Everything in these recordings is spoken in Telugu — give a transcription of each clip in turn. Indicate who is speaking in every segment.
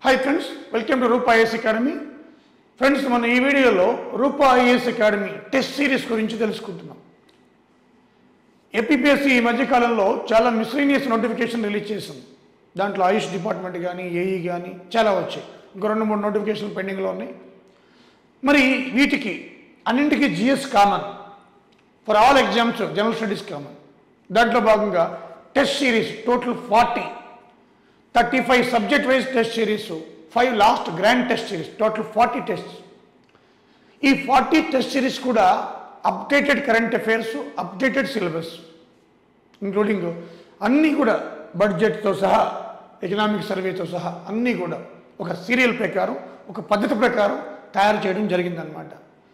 Speaker 1: hi friends welcome to Roopa IS academy friends మన ఈ వీడియోలో Roopa IS academy test series గురించి తెలుసుకుంటున్నాం ఏపీపీఎస్సీ ఈ మధ్యకాలంలో చాలా మిస్లీనియస్ నోటిఫికేషన్ రిలీజ్ చేసింది దాంట్లో ఆయుష్ డిపార్ట్మెంట్ కానీ ఏఈ కానీ చాలా వచ్చాయి ఇంకో రెండు మూడు నోటిఫికేషన్ పెండింగ్లో ఉన్నాయి మరి వీటికి అన్నింటికీ GS common for all exams general studies common దాంట్లో భాగంగా test series total forty thirty five subject wise test series five last grand test series total forty test ఈ ఫార్టీ టెస్ట్ సిరీస్ కూడా updated current affairs updated syllabus including అన్నీ కూడా బడ్జెట్తో సహా ఎకనామిక్ సర్వేతో సహా అన్నీ కూడా ఒక సీరియల్ ప్రకారం ఒక పద్ధతి ప్రకారం తయారు చేయడం జరిగిందనమాట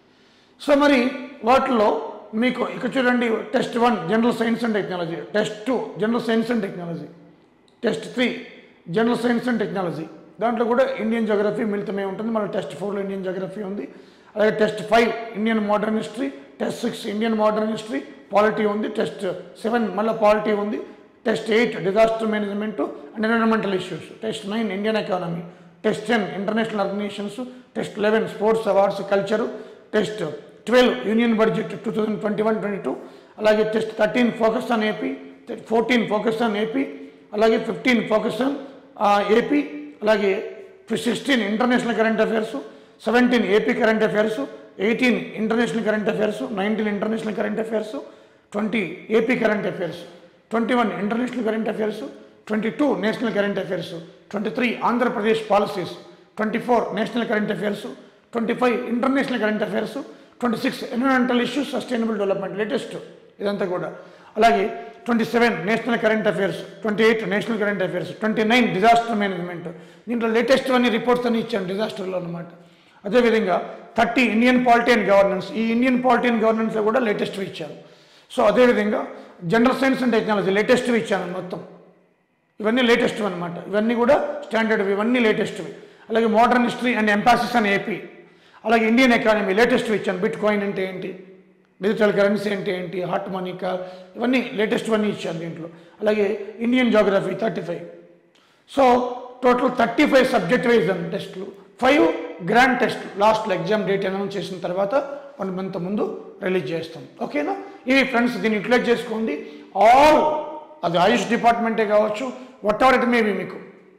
Speaker 1: సో మరి వాటిలో మీకు ఇక్కడ చూడండి test one general science and technology test two general science and technology test three general science and technology దాంట్లో కూడా ఇండియన్ జోగ్రఫీ మిళితమే ఉంటుంది మన టెస్ట్ ఫోర్లో ఇండియన్ జోగ్రఫీ ఉంది అలాగే test five Indian modern history test six Indian modern history polity ఉంది టెస్ట్ సెవెన్ మళ్ళీ పాలిటీ ఉంది test eight disaster management and environmental issues test nine Indian economy test ten international organisations test eleven sports awards culture test twelve union budget two thousand twenty one twenty two అలాగే test thirteen focus on AP fourteen focus on AP అలాగే ఫిఫ్టీన్ ఫోకస్ ఆన్ ఏపీ అలాగే sixteen international current affairs seventeen AP current affairs eighteen international current affairs nineteen international current affairs twenty AP current affairs twenty one international current affairs twenty two national current affairs twenty three Andhra Pradesh policies twenty four national current affairs twenty five international current affairs twenty six environmental issues sustainable development latest ఇదంతా కూడా అలాగే twenty seven national current affairs twenty eight national current affairs twenty nine disaster management దీంట్లో లేటెస్ట్ అన్ని రిపోర్ట్స్ అన్ని ఇచ్చాను డిజాస్టర్లో అనమాట అదేవిధంగా thirty Indian polity and governance ఈ ఇండియన్ పాలిటీ అండ్ గవర్నెన్స్లో కూడా లేటెస్ట్ ఇచ్చాను సో అదేవిధంగా general science and technology latest ఇచ్చాను మొత్తం ఇవన్నీ లేటెస్ట్ అనమాట ఇవన్నీ కూడా స్టాండర్డ్ ఇవన్నీ లేటెస్ట్వి అలాగే modern history and emphasis and AP అలాగే ఇండియన్ ఎకానమీ లేటెస్ట్ ఇచ్చాను బిట్ కాయిన్ అంటే ఏంటి డిజిటల్ కరెన్సీ అంటే ఏంటి హాట్ మనీ కా ఇవన్నీ లేటెస్ట్ అన్నీ ఇచ్చాను దీంట్లో అలాగే Indian geography thirty five so total thirty five subject wise and టెస్ట్లు ఫైవ్ గ్రాండ్ టెస్ట్ లాస్ట్లో ఎగ్జామ్ డేట్ అనౌన్స్ చేసిన తర్వాత వన్ మంత్ ముందు రిలీజ్ చేస్తాం ఓకేనా ఇవి ఫ్రెండ్స్ దీన్ని యూటిలైజ్ చేసుకోండి ఆల్ అది ఆయుష్ డిపార్ట్మెంటే కావచ్చు వాట్ ఎవర్ ఇట్ మేబీ మీకు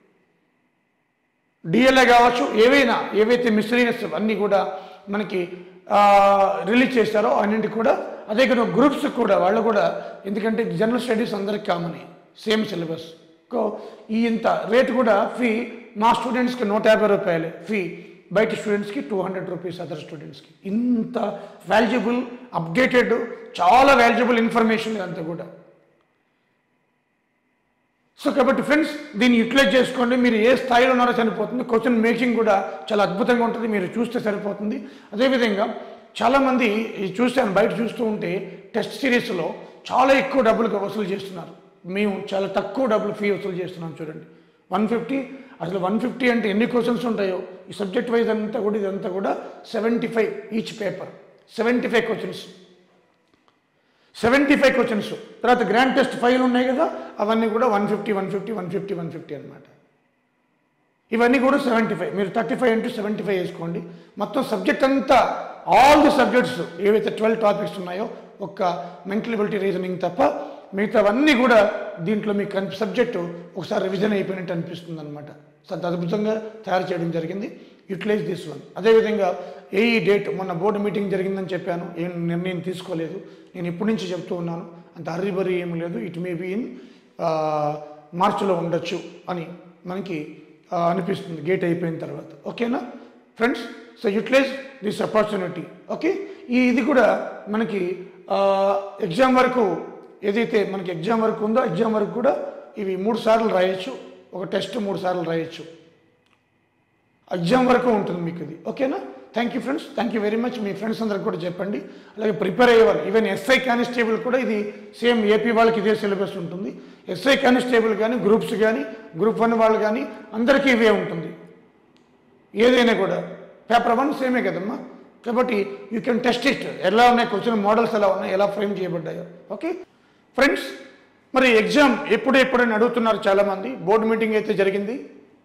Speaker 1: డిఎల్ఏ కావచ్చు ఏవైనా ఏవైతే మిస్లీనియస్ అన్నీ కూడా మనకి రిలీజ్ చేస్తారో అన్నింటికి కూడా అదే కదా గ్రూప్స్ కూడా వాళ్ళు కూడా ఎందుకంటే జనరల్ స్టడీస్ అందరికి కామన్ సేమ్ సిలబస్ ఈ ఇంత రేట్ కూడా ఫీ మా స్టూడెంట్స్కి నూట యాభై రూపాయలే ఫీ బయట స్టూడెంట్స్కి టూ హండ్రెడ్ రూపీస్ అదర్ స్టూడెంట్స్కి ఇంత వాల్యుబుల్ అప్డేటెడ్ చాలా వాల్యుబుల్ ఇన్ఫర్మేషన్ ఇదంతా కూడా సో కాబట్టి ఫ్రెండ్స్ దీన్ని యూటిలైజ్ చేసుకోండి మీరు ఏ స్థాయిలో ఉన్నారో సరిపోతుంది క్వశ్చన్ మేకింగ్ కూడా చాలా అద్భుతంగా ఉంటుంది మీరు చూస్తే సరిపోతుంది అదేవిధంగా చాలామంది ఇది చూస్తాను బయట చూస్తూ ఉంటే టెస్ట్ సిరీస్లో చాలా ఎక్కువ డబ్బులు వసూలు చేస్తున్నారు మేము చాలా తక్కువ డబ్బులు ఫీ వసూలు చేస్తున్నాం చూడండి వన్ ఫిఫ్టీ అసలు వన్ ఫిఫ్టీ అంటే ఎన్ని క్వశ్చన్స్ ఉంటాయో ఈ సబ్జెక్ట్ వైజ్ అంతా కూడా ఇదంతా కూడా seventy five each paper seventy five questions seventy five questions తర్వాత గ్రాండ్ టెస్ట్ ఫైవ్ ఉన్నాయి కదా అవన్నీ కూడా one fifty one fifty one fifty one fifty అనమాట ఇవన్నీ కూడా సెవెంటీ ఫైవ్ మీరు thirty five into seventy five వేసుకోండి మొత్తం సబ్జెక్ట్ అంతా ఆల్ ది సబ్జెక్ట్స్ ఏవైతే ట్వెల్వ్ టాపిక్స్ ఉన్నాయో ఒక్క మెంటల్ ఎబిలిటీ రీజనింగ్ తప్ప మిగతావన్నీ కూడా దీంట్లో మీకు కనిపి సబ్జెక్టు ఒకసారి రివిజన్ అయిపోయినట్టు అనిపిస్తుంది అనమాట అంత అద్భుతంగా తయారు చేయడం జరిగింది యూటిలైజ్ దిస్ వన్ అదేవిధంగా ఏ ఈ డేట్ మొన్న బోర్డు మీటింగ్ జరిగిందని చెప్పాను ఏం నిర్ణయం తీసుకోలేదు నేను ఇప్పటి నుంచి చెప్తూ ఉన్నాను అంత హర్రిబరి ఏం లేదు ఇట్ మే బీ ఇన్ మార్చిలో ఉండొచ్చు అని మనకి ఆ, అనిపిస్తుంది గేట్ అయిపోయిన తర్వాత ఓకేనా friends so utilise this opportunity okay ఈ ఇది కూడా మనకి ఎగ్జామ్ వరకు ఏదైతే మనకి ఎగ్జామ్ వరకు ఉందో ఎగ్జామ్ వరకు కూడా ఇవి మూడు సార్లు రాయొచ్చు ఒక టెస్ట్ మూడు సార్లు రాయొచ్చు ఎగ్జామ్ వరకు ఉంటుంది మీకు ఇది ఓకేనా thank you friends thank you very much మీ ఫ్రెండ్స్ అందరికి కూడా చెప్పండి అలాగే ప్రిపేర్ అయ్యేవారు ఈవెన్ ఎస్ఐ కానిస్టేబుల్ కూడా ఇది సేమ్ ఏపీ వాళ్ళకి ఇదే సిలబస్ ఉంటుంది ఎస్ఐ కానిస్టేబుల్ కానీ గ్రూప్స్ కానీ గ్రూప్ వన్ వాళ్ళు కానీ అందరికీ ఇవే ఉంటుంది ఏదైనా కూడా పేపర్ వన్ సేమే కదమ్మా కాబట్టి యూ కెన్ టెస్ట్ ఇట్ ఎలా ఉన్నాయి క్వశ్చన్ మోడల్స్ ఎలా ఉన్నాయి ఎలా ఫ్రేమ్ చేయబడ్డాయో ఓకే ఫ్రెండ్స్ మరి ఎగ్జామ్ ఎప్పుడు ఎప్పుడని అడుగుతున్నారు చాలామంది బోర్డు మీటింగ్ అయితే జరిగింది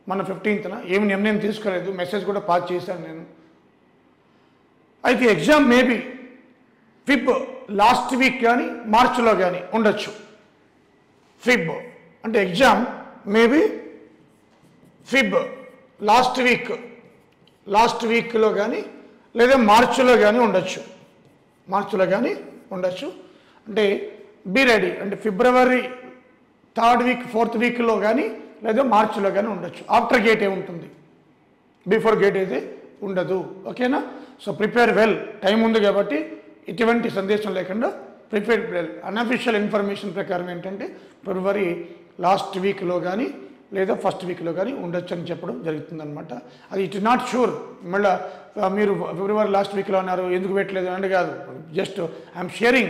Speaker 1: మన ఫిఫ్టీన్త్న ఏమి నిర్ణయం తీసుకోలేదు మెసేజ్ కూడా పాస్ చేశాను నేను అయితే exam maybe Feb last week కానీ మార్చిలో కానీ ఉండొచ్చు ఫిబ్ అంటే exam maybe Feb last week last వీక్లో కానీ లేదా మార్చిలో కానీ ఉండొచ్చు మార్చిలో కానీ ఉండొచ్చు అంటే బీ రెడీ అంటే ఫిబ్రవరి థర్డ్ వీక్ ఫోర్త్ వీక్లో కానీ లేదా మార్చిలో కానీ ఉండొచ్చు ఆఫ్టర్ గేట్ ఏ ఉంటుంది బిఫోర్ గేట్ అయితే ఉండదు ఓకేనా సో ప్రిపేర్ వెల్ టైం ఉంది కాబట్టి ఎటువంటి సందేశం లేకుండా ప్రిపేర్ వెల్ అన్అఫిషియల్ ఇన్ఫర్మేషన్ ప్రకారం ఏంటంటే ఫిబ్రవరి లాస్ట్ వీక్లో కానీ లేదా ఫస్ట్ వీక్లో కానీ ఉండొచ్చు అని చెప్పడం జరుగుతుందన్నమాట అది ఇట్ నాట్ షూర్ మళ్ళీ మీరు ఫిబ్రవరి లాస్ట్ వీక్లో అన్నారు ఎందుకు పెట్టలేదు అంటే కాదు జస్ట్ ఐఎమ్ షేరింగ్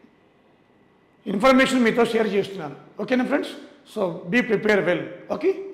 Speaker 1: ఇన్ఫర్మేషన్ మీతో షేర్ చేస్తున్నాను ఓకేనా friends so be prepare well okay